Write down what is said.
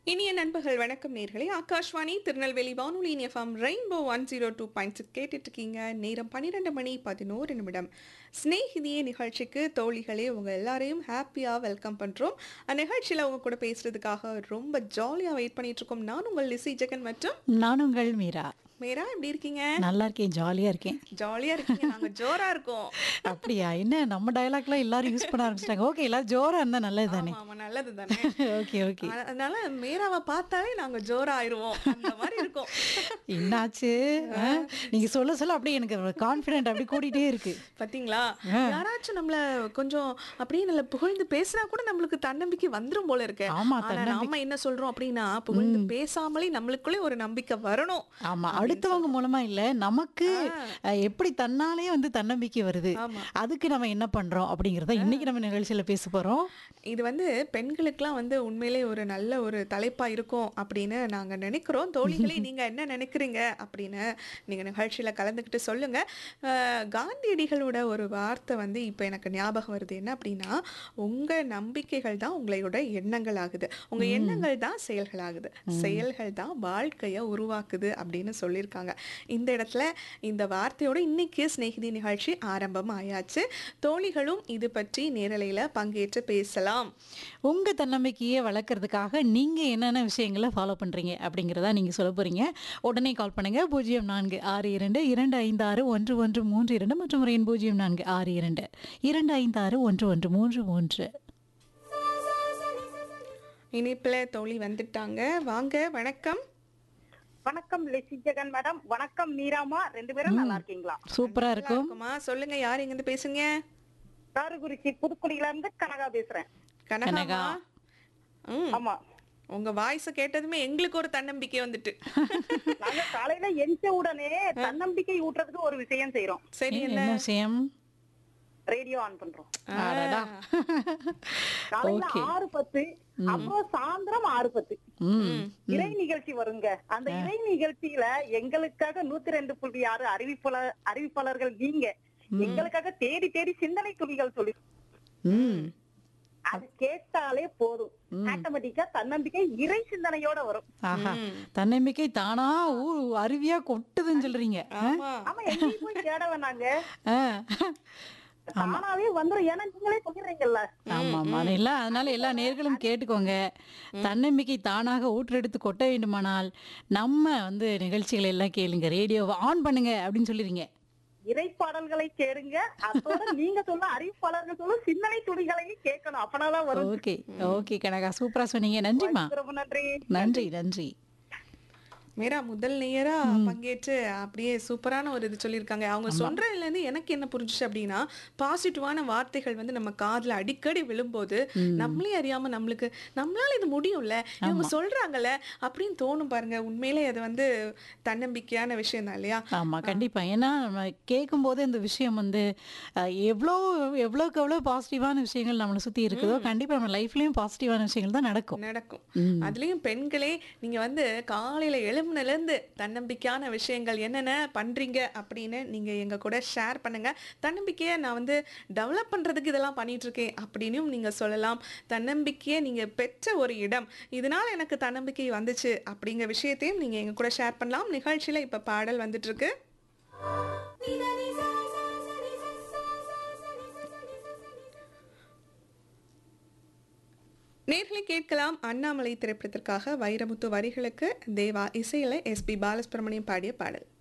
இனிய நண்பர்கள் வணக்கம் நேர்களே ஆகாஷ்வாணி திருநெல்வேலி வானொலி FM rainbow one zero two point six கேட்டுட்டு இருக்கீங்க நேரம் பன்னிரெண்டு மணி பதினோரு நிமிடம் ஸ்நேகிதியே நிகழ்ச்சிக்கு தோழிகளே உங்க எல்லாரையும் ஹாப்பியாக வெல்கம் பண்றோம் அந்த நிகழ்ச்சியில் உங்க கூட பேசுறதுக்காக ரொம்ப ஜாலியாக வெயிட் பண்ணிட்டு இருக்கோம் நான் உங்கள் லிசி ஜெகன் மற்றும் நான் உங்கள் மீரா மேரா எப்படி இருக்கீங்க நல்லா இருக்கேன் ஜாலியா இருக்கேன் ஜாலியா இருக்கீங்க நாங்க ஜோரா இருக்கோம் அப்படியா என்ன நம்ம டயலாக்லாம் எல்லாரும் யூஸ் பண்ண ஆரம்பிச்சிட்டாங்க ஓகே எல்லாரும் ஜோரா இருந்தா நல்லது தானே ஆமா ஆமா நல்லது தானே ஓகே ஓகே அதனால மேராவை பார்த்தாலே நாங்க ஜோரா ஆயிருவோம் அந்த மாதிரி இருக்கும் என்னாச்சு ஆ? நீங்க சொல்ல சொல்ல அப்படியே எனக்கு கான்ஃபிடென்ட் அப்படி கூட்டிகிட்டே இருக்கு பாத்தீங்களா யாராச்சும் நம்மள கொஞ்சம் அப்படியே நல்ல புகழ்ந்து பேசினா கூட நம்மளுக்கு தன்னம்பிக்கை வந்துரும் போல இருக்கு ஆமா, ஆனா நாம என்ன சொல்றோம் அப்படின்னா புகழ்ந்து பேசாமலே நம்மளுக்குள்ளே ஒரு நம்பிக்கை வரணும் ஆமா அடுத்தவங்க மூலமா இல்ல நமக்கு அஹ், எப்படி தன்னாலே வந்து தன்னம்பிக்கை வருது ஆமா. அதுக்கு நம்ம என்ன பண்றோம் அப்படிங்கறத இன்னைக்கு நம்ம நிகழ்ச்சியில பேச போறோம் இது வந்து பெண்களுக்கெல்லாம் வந்து உண்மையிலே ஒரு நல்ல ஒரு தலைப்பா இருக்கும் அப்படின்னு நாங்க நினைக்கிறோம் தோழிகளே நீங்க என்ன நினைக்கிறீங்க அப்படின்னு நீங்க நிகழ்ச்சியில கலந்துக்கிட்டு சொல்லுங்க அஹ், காந்தியடிகளோட ஒரு வார்த்தை வந்து இப்போ எனக்கு ஞாபகம் வருது என்ன அப்படின்னா உங்க நம்பிக்கைகள் தான் உங்களோட எண்ணங்கள் ஆகுது உங்க எண்ணங்கள் தான் செயல்கள் ஆகுது செயல்கள் தான் வாழ்க்கையை உருவாக்குது அப்படின்னு சொல்லியிருக்காங்க இந்த இடத்துல இந்த வார்த்தையோட இன்னைக்கு சிநேகிதி நிகழ்ச்சி ஆரம்பம் ஆயாச்சு தோழிகளும் இது பற்றி நேரலையில பங்கேற்று பேசலாம் உங்க தன்னம்பிக்கையை வளர்க்கறதுக்காக நீங்க என்னென்ன விஷயங்களை ஃபாலோ பண்றீங்க அப்படிங்கிறதா நீங்க சொல்ல போறீங்க உடனே கால் பண்ணுங்க பூஜ்ஜியம் நான்கு ஆறு இரண்டு இரண்டு ஐந்து ஆறு ஒன்று ஒன்று மூன்று இரண்டு மற்றும் ஒரு எண் பூஜ்ஜியம் நான்கு ஆறு இரண்டு இரண்டு ஐந்து ஆறு ஒன்று ஒன்று மூன்று மூன்று இனிப்புல தோழி வந்துட்டாங்க வாங்க வணக்கம் வணக்கம் லெசி ஜெகன் மேடம் வணக்கம் மீராமா ரெண்டு பேரும் நல்லா இருக்கீங்களா சூப்பரா இருக்கும் இருக்குமா சொல்லுங்க யார் இங்க இருந்து பேசுங்க காரகுறிச்சி புதுக்குடியில இருந்து கனகா பேசுறேன் கனகா ம் ஆமா உங்க வாய்ஸ் கேட்டதுமே எங்களுக்கு ஒரு தன்னம்பிக்கை வந்துட்டு நாங்க காலையில எந்த உடனே தன்னம்பிக்கை ஊட்டுறதுக்கு ஒரு விஷயம் செய்யறோம் சரி என்ன என்ன விஷயம் ரேடியோ ஆன் பண்றோம் அடடா. காலையில Okay. ஆறு பத்து அப்புறம் சாயந்தரம் ஆறு பத்து ம் இறை நிகழ்ச்சி வருங்க அந்த இறை நிகழ்ச்சியில எங்களுக்காக நூத்தி ரெண்டு புள்ளி ஆறு அறிவிப்பாளர் அறிவிப்பாளர்கள் நீங்க எங்களுக்காக தேடி தேடி சிந்தனை துளிகள் சொல்லி ம் அது கேட்டாலே போதும் ஆட்டோமேட்டிக்கா தன்னம்பிக்கை இறை சிந்தனையோட வரும் ஆஹா தன்னம்பிக்கை தானா ஊ அருவியா கொட்டுதுன்னு சொல்றீங்க ஆமா ஆமா எங்கேயும் போய் தேட வேணாங்க ஆ. தானாவே வந்துரும் ஏன்னா நீங்களே சொல்லிடுறீங்கல்ல ஆமா ஆமா எல்லாம் அதனால எல்லா நேர்களும் கேட்டுக்கோங்க தன்னம்பிக்கை தானாக ஊற்றெடுத்து கொட்ட வேண்டுமானால் நம்ம வந்து நிகழ்ச்சிகளை எல்லாம் கேளுங்க ரேடியோவை ஆன் பண்ணுங்க அப்படின்னு சொல்லிடுங்க இறை பாடல்களை கேளுங்க அதோட நீங்க சொல்ல அறிவிப்பாளர்கள் சொல்ல சிந்தனை துளிகளையும் கேட்கணும் அப்பனாதான் வரும் ஓகே ஓகே கனகா சூப்பரா சொன்னீங்க நன்றிம்மா ரொம்ப நன்றி நன்றி நன்றி மீரா முதல் நேரா பங்கேற்று அப்படியே சூப்பரான ஒரு இது சொல்லியிருக்காங்க அவங்க சொல்றதுல இருந்து எனக்கு என்ன புரிஞ்சுச்சு அப்படின்னா பாசிட்டிவான வார்த்தைகள் வந்து நம்ம காதுல அடிக்கடி விழும்போது நம்மளே அறியாம நம்மளுக்கு நம்மளால இது முடியும்ல இவங்க சொல்றாங்கல்ல அப்படின்னு தோணும் பாருங்க உண்மையிலே அது வந்து தன்னம்பிக்கையான விஷயம் தான் இல்லையா ஆமா கண்டிப்பா ஏன்னா நம்ம கேட்கும்போது இந்த விஷயம் வந்து அஹ், எவ்வளோ எவ்வளோக்கு எவ்வளோ பாசிட்டிவான விஷயங்கள் நம்மளை சுத்தி இருக்குதோ கண்டிப்பா நம்ம லைஃப்லயும் பாசிட்டிவான விஷயங்கள் தான் நடக்கும் நடக்கும் அதுலயும் பெண்களே நீங்க வந்து காலையில எழும்புனல இருந்து தன்னம்பிக்கையான விஷயங்கள் என்னென்ன பண்றீங்க அப்படின்னு நீங்க எங்க கூட ஷேர் பண்ணுங்க தன்னம்பிக்கையை நான் வந்து டெவலப் பண்றதுக்கு இதெல்லாம் பண்ணிட்டு இருக்கேன் அப்படின்னும் நீங்க சொல்லலாம் தன்னம்பிக்கையை நீங்க பெற்ற ஒரு இடம் இதனால எனக்கு தன்னம்பிக்கை வந்துச்சு அப்படிங்கிற விஷயத்தையும் நீங்க எங்க கூட ஷேர் பண்ணலாம் நிகழ்ச்சியில இப்ப பாடல் வந்துட்டு இருக்கு நேர்களை கேட்கலாம் அண்ணாமலை திரைப்படத்திற்காக வைரமுத்து வரிகளுக்கு தேவா இசையில எஸ்பி பாலசுப்ரமணியம் பாடிய பாடல்